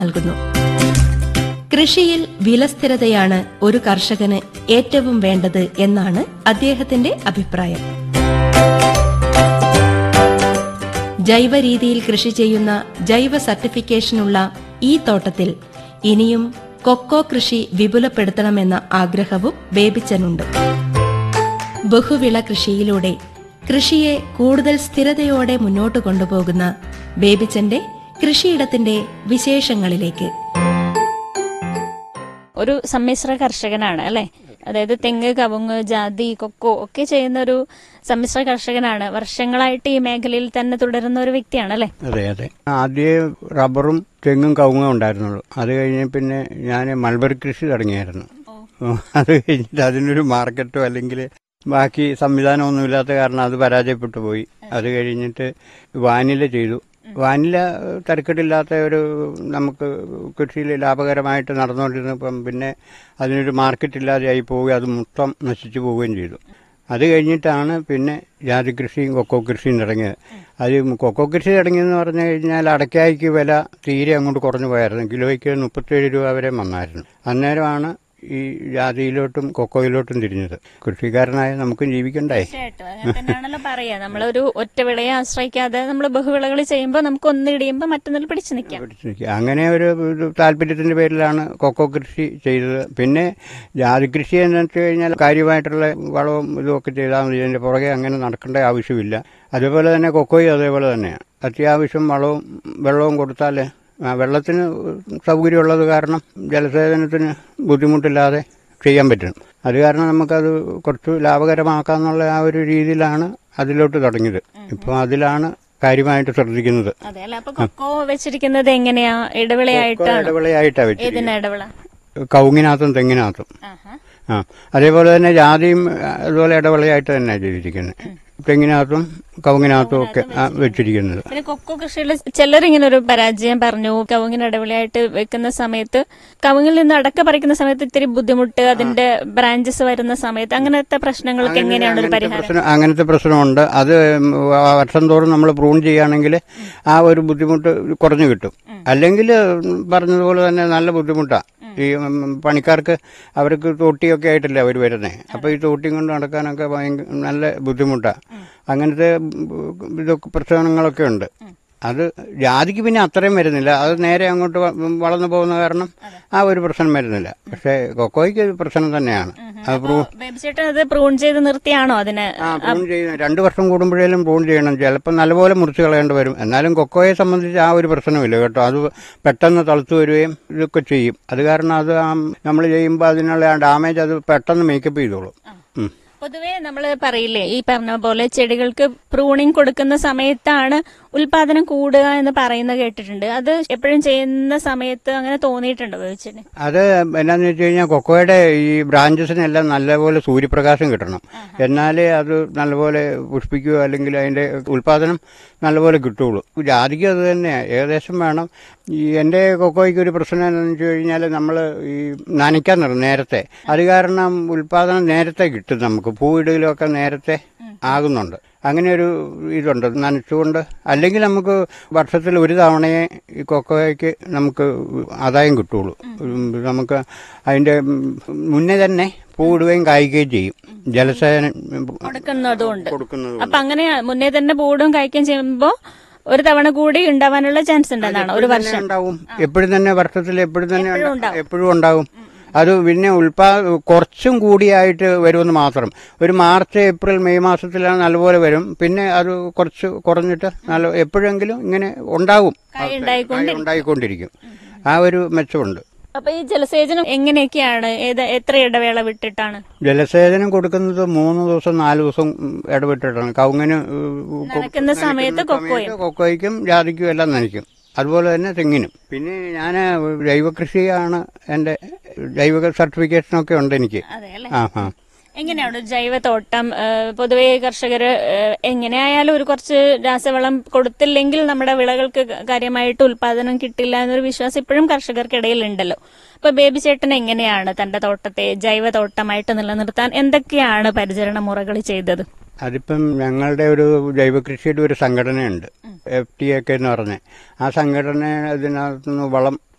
നൽകുന്നു കൃഷിയിൽ വിലസ്ഥിരതയാണ് ഒരു കർഷകന് ഏറ്റവും വേണ്ടത് എന്നാണ് അദ്ദേഹത്തിന്റെ അഭിപ്രായം ജൈവ രീതിയിൽ കൃഷി ചെയ്യുന്ന ജൈവ സർട്ടിഫിക്കേഷനുള്ള ഈ തോട്ടത്തിൽ ഇനിയും കൊക്കോ കൃഷി വിപുലപ്പെടുത്തണമെന്ന ആഗ്രഹവും ബേബിച്ചനുണ്ട് ബഹുവിള കൃഷിയിലൂടെ കൃഷിയെ കൂടുതൽ സ്ഥിരതയോടെ മുന്നോട്ട് കൊണ്ടുപോകുന്ന ബേബിച്ചന്റെ കൃഷിയിടത്തിന്റെ വിശേഷങ്ങളിലേക്ക് ഒരു സമ്മിശ്ര കർഷകനാണ് അല്ലെ അതായത് തെങ്ങ് കവുങ്ങ് ജാതി കൊക്കോ ഒക്കെ ചെയ്യുന്ന ഒരു സമ്മിശ്ര കർഷകനാണ് വർഷങ്ങളായിട്ട് ഈ മേഖലയിൽ തന്നെ തുടരുന്ന ഒരു വ്യക്തിയാണ് അല്ലെ അതെ അതെ ആദ്യം റബ്ബറും തെങ്ങും കവുങ്ങും ഉണ്ടായിരുന്നുള്ളൂ അത് കഴിഞ്ഞ് പിന്നെ ഞാൻ മൾബറി കൃഷി തുടങ്ങിയായിരുന്നു അത് കഴിഞ്ഞിട്ട് അതിനൊരു മാർക്കറ്റോ അല്ലെങ്കിൽ ബാക്കി സംവിധാനമൊന്നുമില്ലാത്ത കാരണം അത് പരാജയപ്പെട്ടു പോയി അത് കഴിഞ്ഞിട്ട് വാനില ചെയ്തു വാനില തരക്കെട്ടില്ലാത്ത ഒരു നമുക്ക് കൃഷിയിൽ ലാഭകരമായിട്ട് നടന്നുകൊണ്ടിരുന്നപ്പം പിന്നെ അതിനൊരു മാർക്കറ്റ് ഇല്ലാതെയായി പോവുകയും അത് മൊത്തം നശിച്ചു പോവുകയും ചെയ്തു അത് കഴിഞ്ഞിട്ടാണ് പിന്നെ ജാതി കൃഷിയും കൊക്കോ കൃഷിയും തുടങ്ങിയത് അത് കൊക്കോ കൃഷി തുടങ്ങിയെന്ന് പറഞ്ഞു കഴിഞ്ഞാൽ അടയ്ക്കായ്ക്ക് വില തീരെ അങ്ങോട്ട് കുറഞ്ഞു പോയായിരുന്നു കിലോയ്ക്ക് മുപ്പത്തേഴ് രൂപ വരെ വന്നായിരുന്നു അന്നേരമാണ് ഈ ജാതിയിലോട്ടും കൊക്കോയിലോട്ടും തിരിഞ്ഞത് കൃഷിക്കാരനായ നമുക്കും ജീവിക്കണ്ടായി തീർച്ചയായിട്ടും അങ്ങനെ തന്നെയാണല്ലോ പറയാ നമ്മളൊരു ഒറ്റ വിളയെ ആശ്രയിക്കാതെ നമ്മൾ ബഹുവിളകൾ ചെയ്യുമ്പോൾ നമുക്ക് ഒന്നിടിയുമ്പോൾ മറ്റൊന്നിൽ പിടിച്ചു നിൽക്കാം പിടിച്ച് നിൽക്കുക. അങ്ങനെ ഒരു ഒരു താല്പര്യത്തിന്റെ പേരിലാണ് കൊക്കോ കൃഷി ചെയ്തത് പിന്നെ ജാതി കൃഷി എന്ന് വെച്ച് കഴിഞ്ഞാൽ കാര്യമായിട്ടുള്ള വളവും ഇതുമൊക്കെ ചെയ്താൽ മതി അതിന്റെ പുറകെ അങ്ങനെ നടക്കേണ്ട ആവശ്യമില്ല അതേപോലെ തന്നെ കൊക്കോയും അതേപോലെ തന്നെയാണ് അത്യാവശ്യം വളവും വെള്ളവും കൊടുത്താൽ ആ, വെള്ളത്തിന് സൗകര്യമുള്ളത് കാരണം ജലസേചനത്തിന് ബുദ്ധിമുട്ടില്ലാതെ ചെയ്യാൻ പറ്റും അത് കാരണം നമുക്കത് കുറച്ച് ലാഭകരമാക്കാന്നുള്ള ആ ഒരു രീതിയിലാണ് അതിലോട്ട് തുടങ്ങിയത് ഇപ്പോൾ അതിലാണ് കാര്യമായിട്ട് ശ്രദ്ധിക്കുന്നത് അതെ അല്ല അപ്പൊ കൊക്കോ വെച്ചിരിക്കുന്നത് എങ്ങനെയാ ഇടവിളയായിട്ടാണ് ഇടവിളയായിട്ടാണ് വെച്ചിരിക്കുന്നത് ഏതിനാ ഇടവിള കവുങ്ങിനകത്തും തെങ്ങിനകത്തും ആഹാ. ആ അതേപോലെ തന്നെ ജാതിയും ആ, അതുപോലെ ഇടവിളയായിട്ട് തന്നെയാണ് ചെയ്തിരിക്കുന്നത് തെങ്ങിനകത്തും കവുങ്ങിനകത്തും ഒക്കെ ആ, വെച്ചിരിക്കുന്നത് പിന്നെ കൊക്കോ കൃഷിയിൽ ചിലരിങ്ങനെ ഒരു പരാജയം പറഞ്ഞു കവുങ്ങിന് ഇടവിളയായിട്ട് വെക്കുന്ന സമയത്ത് കവുങ്ങിൽ നിന്ന് അടക്ക പറിക്കുന്ന സമയത്ത് ഇത്തിരി ബുദ്ധിമുട്ട് അതിന്റെ ബ്രാഞ്ചസ് വരുന്ന സമയത്ത് അങ്ങനത്തെ പ്രശ്നങ്ങൾക്ക് എങ്ങനെയാണ് ഒരു അങ്ങനത്തെ പരിഹാരം പ്രശ്നം അങ്ങനത്തെ പ്രശ്നമുണ്ട് അത് വർഷം തോറും നമ്മൾ പ്രൂൺ ചെയ്യുകയാണെങ്കിൽ ആ ഒരു ബുദ്ധിമുട്ട് കുറഞ്ഞു കിട്ടും അല്ലെങ്കിൽ പറഞ്ഞതുപോലെ തന്നെ നല്ല ബുദ്ധിമുട്ടാണ് ഈ ഉം, പണിക്കാർക്ക് അവർക്ക് തോട്ടിയൊക്കെ ആയിട്ടല്ലേ അവർ വരുന്നത് അപ്പോൾ ഈ തോട്ടിയും കൊണ്ട് നടക്കാനൊക്കെ ഭയങ്കര നല്ല ബുദ്ധിമുട്ടാണ് അങ്ങനത്തെ ഉം, ഇതൊക്കെ പ്രശ്നങ്ങളൊക്കെ ഉണ്ട് അത് ജാതിക്ക് പിന്നെ അത്രയും വരുന്നില്ല അത് നേരെ അങ്ങോട്ട് വ- വളർന്നു പോകുന്ന കാരണം ആ ഒരു പ്രശ്നം വരുന്നില്ല പക്ഷേ കൊക്കോയ്ക്ക് ഒരു പ്രശ്നം തന്നെയാണ് അത് പ്രൂ ബേബിച്ചേട്ടൻ അത് പ്രൂൺ ചെയ്ത് നിർത്തിയാണോ അതിന് ആ പ്രൂൺ ചെയ്യുന്ന രണ്ടു വർഷം കൂടുമ്പോഴേലും പ്രൂൺ ചെയ്യണം ചിലപ്പോൾ നല്ലപോലെ മുറിച്ച് കളയേണ്ടി വരും എന്നാലും കൊക്കോയെ സംബന്ധിച്ച് ആ ഒരു പ്രശ്നമില്ല കേട്ടോ അത് പെട്ടെന്ന് തളുത്തു വരികയും ഇതൊക്കെ ചെയ്യും അത് കാരണം അത് നമ്മൾ ചെയ്യുമ്പോൾ അതിനുള്ള ആ ഡാമേജ് അത് പെട്ടെന്ന് മേക്കപ്പ് ചെയ്തോളും ഉം. പൊതുവേ നമ്മൾ പറയില്ലേ ഈ പറഞ്ഞ പോലെ ചെടികൾക്ക് പ്രൂണിങ് കൊടുക്കുന്ന സമയത്താണ് ഉൽപാദനം കൂടുക എന്ന് പറയുന്നത് കേട്ടിട്ടുണ്ട് അത് എപ്പോഴും ചെയ്യുന്ന സമയത്ത് അങ്ങനെ തോന്നിയിട്ടുണ്ടോ ബേബിച്ചേട്ടന് അത് എന്നാന്ന് വെച്ച് കഴിഞ്ഞാൽ കൊക്കോയുടെ ഈ ബ്രാഞ്ചസിനെല്ലാം നല്ലപോലെ സൂര്യപ്രകാശം കിട്ടണം എന്നാലേ അത് നല്ലപോലെ പുഷ്പിക്കുകയോ അല്ലെങ്കിൽ അതിന്റെ ഉൽപാദനം നല്ലപോലെ കിട്ടുകയുള്ളൂ ജാതിക്ക് അത് തന്നെയാണ് ഏകദേശം വേണം ഈ എൻ്റെ കൊക്കോയ്ക്ക് ഒരു പ്രശ്നം എന്താണെന്ന് വെച്ച് കഴിഞ്ഞാൽ നമ്മൾ ഈ നനയ്ക്കാൻ തുടങ്ങും നേരത്തെ അത് കാരണം ഉൽപാദനം നേരത്തെ കിട്ടും നമുക്ക് പൂവിടയിലൊക്കെ നേരത്തെ ആകുന്നുണ്ട് അങ്ങനെ ഒരു ഇതുണ്ട് നനച്ചുകൊണ്ട് അല്ലെങ്കിൽ നമുക്ക് വർഷത്തിൽ ഒരു തവണയെ ഈ കൊക്കോയ്ക്ക് നമുക്ക് ആദായം കിട്ടുള്ളൂ ഉം, നമുക്ക് അതിന്റെ ഉം, മുന്നേ തന്നെ പൂവിടുകയും കായ്ക്കുകയും ചെയ്യും ജലസേചനം കൊടുക്കുന്നതുകൊണ്ട് കൊടുക്കുന്നത് അപ്പൊ അങ്ങനെ മുന്നേ തന്നെ പൂടും കഴിക്കുകയും ചെയ്യുമ്പോ ഒരു തവണ കൂടി ഉണ്ടാവാനുള്ള ചാൻസ് ഉണ്ടെന്നാണ് ഒരു വർഷം ഉണ്ടാവും എപ്പോഴും തന്നെ വർഷത്തിൽ എപ്പോഴും തന്നെ എപ്പോഴും ഉണ്ടാ- എപ്പോഴും ഉണ്ടാവും അത് പിന്നെ ഉൽപാ കുറച്ചും കൂടിയായിട്ട് വരുമെന്ന് മാത്രം ഒരു മാർച്ച് ഏപ്രിൽ മെയ് മാസത്തിലാണ് നല്ലപോലെ വരും പിന്നെ അത് കുറച്ച് കുറഞ്ഞിട്ട് നല്ല എപ്പോഴെങ്കിലും ഇങ്ങനെ ഉണ്ടാവും കായ് ഉണ്ടായിക്കൊണ്ട് കായ് ഉണ്ടായിക്കൊണ്ടിരിക്കും ആ ഒരു മെച്ചമുണ്ട് അപ്പൊ ഈ ജലസേചനം എങ്ങനെയൊക്കെയാണ് ഏത് എത്ര ഇടവേള വിട്ടിട്ടാണ് ജലസേചനം കൊടുക്കുന്നത് മൂന്ന് ദിവസം നാല് ദിവസം ഉം, ഇടവിട്ടിട്ടാണ് കവുങ്ങിന് ഉം, കൊടു- നനയ്ക്കുന്ന സമയത്ത് നനയ്ക്കുന്ന സമയത്ത് കൊക്കോയ്ക്കും ജാതിക്കും എല്ലാം നനയ്ക്കും അതുപോലെ തന്നെ തെങ്ങിനും പിന്നെ ഞാൻ ജൈവകൃഷിയാണ് എൻ്റെ ജൈവ സർട്ടിഫിക്കേഷനൊക്കെ ഉണ്ട് എനിക്ക് അതെ അല്ലെ ആ ആ എങ്ങനെയാണ് ഒരു ജൈവത്തോട്ടം ഏഹ്, പൊതുവെ കർഷകർ എങ്ങനെയായാലും ഒരു കുറച്ച് രാസവളം കൊടുത്തില്ലെങ്കിൽ നമ്മുടെ വിളകൾക്ക് കാര്യമായിട്ട് ഉൽപാദനം കിട്ടില്ല എന്നൊരു വിശ്വാസം ഇപ്പോഴും കർഷകർക്കിടയിൽ ഉണ്ടല്ലോ അപ്പൊ ബേബി ചേട്ടൻ എങ്ങനെയാണ് തന്റെ തോട്ടത്തെ ജൈവതോട്ടമായിട്ട് നിലനിർത്താൻ എന്തൊക്കെയാണ് പരിചരണ മുറകൾ ചെയ്തത് അതിപ്പം ഞങ്ങളുടെ ഒരു ജൈവകൃഷിയുടെ ഒരു സംഘടനയുണ്ട് എഫ് ടി ഒക്കെ എന്ന് പറഞ്ഞ് ആ സംഘടന ഇതിനകത്തുനിന്ന് വളം